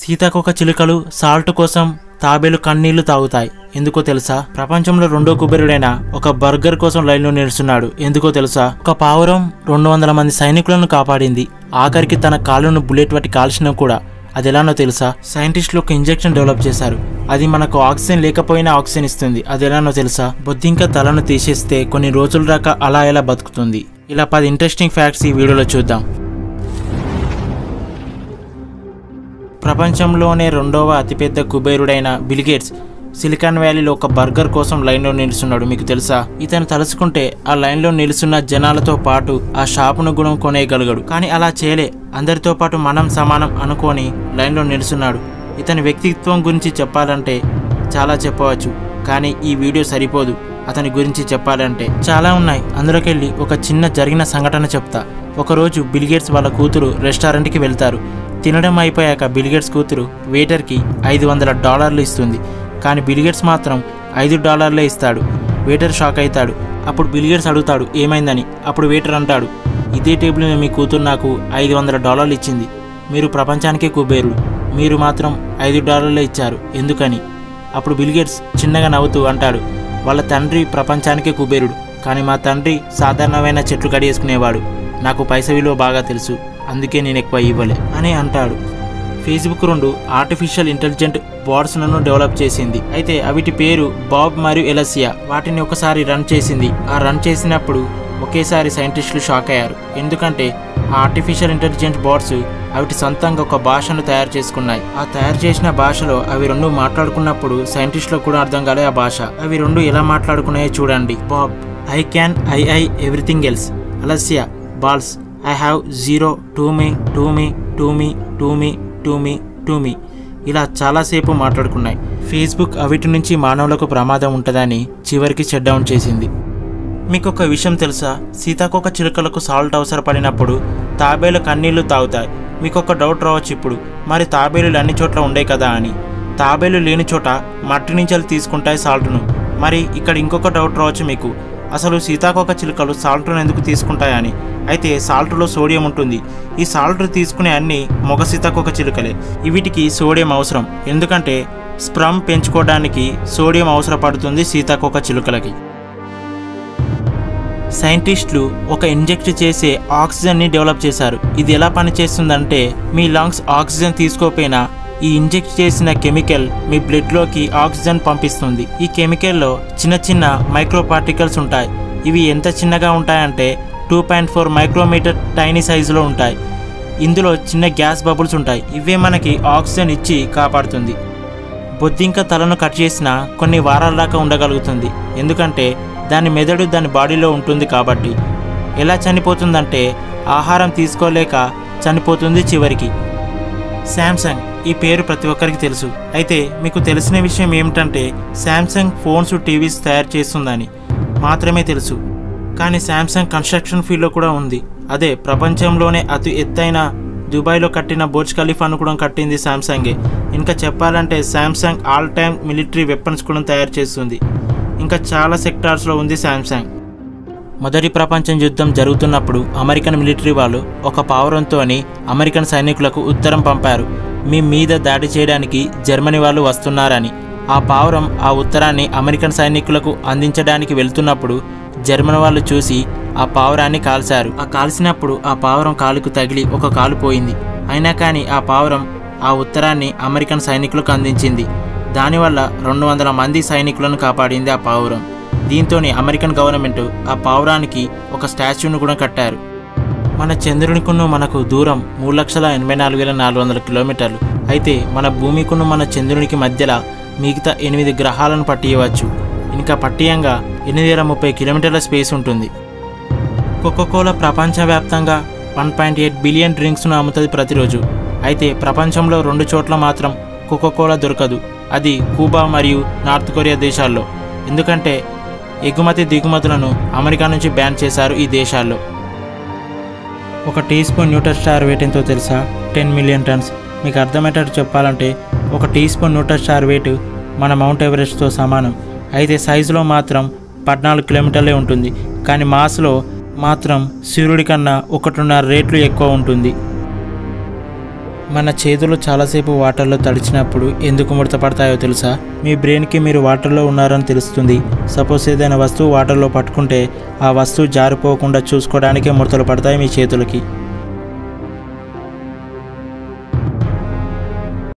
సీతాకోక చిలుకలు సాల్ట్ కోసం తాబేలు కన్నీళ్లు తాగుతాయి ఎందుకో తెలుసా ప్రపంచంలో రెండో కుబేరుడైన ఒక బర్గర్ కోసం లైన్లో నిలుస్తున్నాడు ఎందుకో తెలుసా ఒక పావురం రెండు వందల మంది సైనికులను కాపాడింది ఆఖరికి తన కాళ్ళను బుల్లెట్ పట్టి కాల్చినా కూడా అది ఎలానో తెలుసా సైంటిస్టులు ఒక ఇంజెక్షన్ డెవలప్ చేశారు అది మనకు ఆక్సిజన్ లేకపోయినా ఆక్సిజన్ ఇస్తుంది అది ఎలానో తెలుసా బొద్దింక తలను తీసేస్తే కొన్ని రోజుల దాకా అలా ఎలా బతుకుతుంది ఇలా పది ఇంట్రెస్టింగ్ ఫ్యాక్ట్స్ ఈ వీడియోలో చూద్దాం ప్రపంచంలోనే రెండవ అతిపెద్ద కుబేరుడైన బిల్గేట్స్ సిలికాన్ వ్యాలీలో ఒక బర్గర్ కోసం లైన్లో నిలుస్తున్నాడు మీకు తెలుసా ఇతను తలుచుకుంటే ఆ లైన్లో నిలుస్తున్న జనాలతో పాటు ఆ షాపును గుణం కొనేయగలగడు కానీ అలా చేయలే అందరితో పాటు మనం సమానం అనుకొని లైన్లో నిలుస్తున్నాడు ఇతని వ్యక్తిత్వం గురించి చెప్పాలంటే చాలా చెప్పవచ్చు కానీ ఈ వీడియో సరిపోదు అతని గురించి చెప్పాలంటే చాలా ఉన్నాయి అందులోకెళ్ళి ఒక చిన్న జరిగిన సంఘటన చెప్తా ఒకరోజు బిల్గేట్స్ వాళ్ళ కూతురు రెస్టారెంట్కి వెళ్తారు తినడం అయిపోయాక బిల్గేట్స్ కూతురు వెయిటర్కి ఐదు వందల డాలర్లు ఇస్తుంది కానీ బిల్గేట్స్ మాత్రం ఐదు డాలర్లే ఇస్తాడు వెయిటర్ షాక్ అవుతాడు అప్పుడు బిల్గేట్స్ అడుగుతాడు ఏమైందని అప్పుడు వెయిటర్ అంటాడు ఇదే టేబుల్ మీద మీ కూతురు నాకు ఐదు వందల డాలర్లు ఇచ్చింది మీరు ప్రపంచానికే కుబేరుడు మీరు మాత్రం ఐదు డాలర్లే ఇచ్చారు ఎందుకని అప్పుడు బిల్గేట్స్ చిన్నగా నవ్వుతూ అంటాడు వాళ్ళ తండ్రి ప్రపంచానికే కుబేరుడు కానీ మా తండ్రి సాధారణమైన చెట్లు కడిగేసుకునేవాడు నాకు పైస విలువ బాగా తెలుసు అందుకే నేను ఎక్కువ ఇవ్వలే అని అంటాడు ఫేస్బుక్ రెండు ఆర్టిఫిషియల్ ఇంటెలిజెంట్ బాట్స్లను డెవలప్ చేసింది అయితే అవిటి పేరు బాబ్ మరియు ఎలసియా వాటిని ఒకసారి రన్ చేసింది ఆ రన్ చేసినప్పుడు ఒకేసారి సైంటిస్టులు షాక్ అయ్యారు ఎందుకంటే ఆ ఆర్టిఫిషియల్ ఇంటెలిజెంట్ బాట్స్ అవిటి సొంతంగా ఒక భాషను తయారు చేసుకున్నాయి ఆ తయారు చేసిన భాషలో అవి రెండు మాట్లాడుకున్నప్పుడు సైంటిస్టులకు కూడా అర్థం కాలే ఆ భాష అవి రెండు ఎలా మాట్లాడుకున్నాయో చూడండి Bob I can I I everything else అలసియా balls I have zero to me to me to me to me to me to me ఇలా చాలాసేపు మాట్లాడుకున్నాయి ఫేస్బుక్ అవిటి నుంచి మానవులకు ప్రమాదం ఉంటుందని చివరికి షట్ డౌన్ చేసింది మీకు ఒక విషయం తెలుసా సీతాకోక చిలుకలకు సాల్ట్ అవసరపడినప్పుడు తాబేలు కన్నీళ్లు తాగుతాయి మీకు ఒక డౌట్ రావచ్చు ఇప్పుడు మరి తాబేలు అన్ని చోట్ల ఉండే కదా అని తాబేలు లేని చోట మట్టి నుంచి తీసుకుంటాయి సాల్ట్ను మరి ఇక్కడ ఇంకొక డౌట్ రావచ్చు మీకు అసలు సీతాకోక చిలుకలు సాల్ట్ను ఎందుకు తీసుకుంటాయని అయితే సాల్ట్లో సోడియం ఉంటుంది ఈ సాల్ట్ తీసుకునే అన్ని మొగ సీతాకోక చిలుకలే వీటికి సోడియం అవసరం ఎందుకంటే స్ప్రమ్ పెంచుకోవడానికి సోడియం అవసరపడుతుంది సీతాకోక చిలుకలకి సైంటిస్టులు ఒక ఇంజెక్ట్ చేసే ఆక్సిజన్ని డెవలప్ చేశారు ఇది ఎలా పనిచేస్తుందంటే మీ లంగ్స్ ఆక్సిజన్ తీసుకోపోయినా ఈ ఇంజెక్ట్ చేసిన కెమికల్ మీ బ్లడ్లోకి ఆక్సిజన్ పంపిస్తుంది ఈ కెమికల్లో చిన్న చిన్న మైక్రో పార్టికల్స్ ఉంటాయి ఇవి ఎంత చిన్నగా ఉంటాయంటే two point four micrometer tiny సైజులో ఉంటాయి ఇందులో చిన్న గ్యాస్ బబుల్స్ ఉంటాయి ఇవే మనకి ఆక్సిజన్ ఇచ్చి కాపాడుతుంది బొద్దింక తలను కట్ చేసిన కొన్ని వారాల దాకా ఉండగలుగుతుంది ఎందుకంటే దాని మెదడు దాని బాడీలో ఉంటుంది కాబట్టి ఎలా చనిపోతుందంటే ఆహారం తీసుకోలేక చనిపోతుంది చివరికి శాంసంగ్ ఈ పేరు ప్రతి ఒక్కరికి తెలుసు అయితే మీకు తెలిసిన విషయం ఏమిటంటే శాంసంగ్ ఫోన్స్ టీవీస్ తయారు చేస్తుందని మాత్రమే తెలుసు కానీ శాంసంగ్ కన్స్ట్రక్షన్ ఫీల్డ్లో కూడా ఉంది అదే ప్రపంచంలోనే అతి ఎత్తైన దుబాయ్లో కట్టిన బోర్జ్ ఖలీఫాను కూడా కట్టింది శాంసంగే ఇంకా చెప్పాలంటే Samsung all time military weapons కూడా తయారు చేస్తుంది ఇంకా చాలా సెక్టార్స్లో ఉంది శాంసంగ్ మొదటి ప్రపంచ యుద్ధం జరుగుతున్నప్పుడు అమెరికన్ మిలిటరీ వాళ్ళు ఒక పావురంతో అమెరికన్ సైనికులకు ఉత్తరం పంపారు మీ మీద దాడి చేయడానికి జర్మనీ వాళ్ళు వస్తున్నారని ఆ పావురం ఆ ఉత్తరాన్ని అమెరికన్ సైనికులకు అందించడానికి వెళ్తున్నప్పుడు జర్మన్ వాళ్ళు చూసి ఆ పావురాన్ని కాల్చారు ఆ కాల్చినప్పుడు ఆ పావురం కాలుకు తగిలి ఒక కాలు పోయింది అయినా కానీ ఆ పావురం ఆ ఉత్తరాన్ని అమెరికన్ సైనికులకు అందించింది దానివల్ల రెండు వందల మంది సైనికులను కాపాడింది ఆ పావురం దీంతో అమెరికన్ గవర్నమెంట్ ఆ పావురానికి ఒక స్టాచ్యూను కూడా కట్టారు మన చంద్రునికును మనకు దూరం మూడు లక్షల ఎనభై నాలుగు వేల నాలుగు వందల కిలోమీటర్లు అయితే మన భూమికును మన చంద్రునికి మధ్యలో మిగతా ఎనిమిది గ్రహాలను పట్టియవచ్చు ఇంకా పట్టియంగా ఎనిమిది వేల ముప్పై కిలోమీటర్ల స్పేస్ ఉంటుంది కోకోకోలా ప్రపంచవ్యాప్తంగా వన్ పాయింట్ ఎయిట్ బిలియన్ డ్రింక్స్ను అమ్ముతుంది ప్రతిరోజు అయితే ప్రపంచంలో రెండు చోట్ల మాత్రం కోకోకోలా దొరకదు అది కూబా మరియు నార్త్ కొరియా దేశాల్లో ఎందుకంటే ఎగుమతి దిగుమతులను అమెరికా నుంచి బ్యాన్ చేశారు ఈ దేశాల్లో ఒక teaspoon neutron star weight ఎంతో తెలుసా టెన్ మిలియన్ టన్స్ మీకు అర్థమయ్యేటట్టు చెప్పాలంటే ఒక teaspoon neutron star weight మన మౌంట్ ఎవరెస్ట్తో సమానం అయితే సైజులో మాత్రం పద్నాలుగు కిలోమీటర్లే ఉంటుంది కానీ మాస్లో మాత్రం సూర్యుడి కన్నా ఒకటిన్నర రేట్లు ఎక్కువ ఉంటుంది మన చేతులు చాలాసేపు వాటర్లో తడిచినప్పుడు ఎందుకు ముడత పడతాయో తెలుసా మీ బ్రెయిన్కి మీరు వాటర్లో ఉన్నారని తెలుస్తుంది సపోజ్ ఏదైనా వస్తువు వాటర్లో పట్టుకుంటే ఆ వస్తువు జారిపోకుండా చూసుకోవడానికే ముడతలు పడతాయి మీ చేతులకి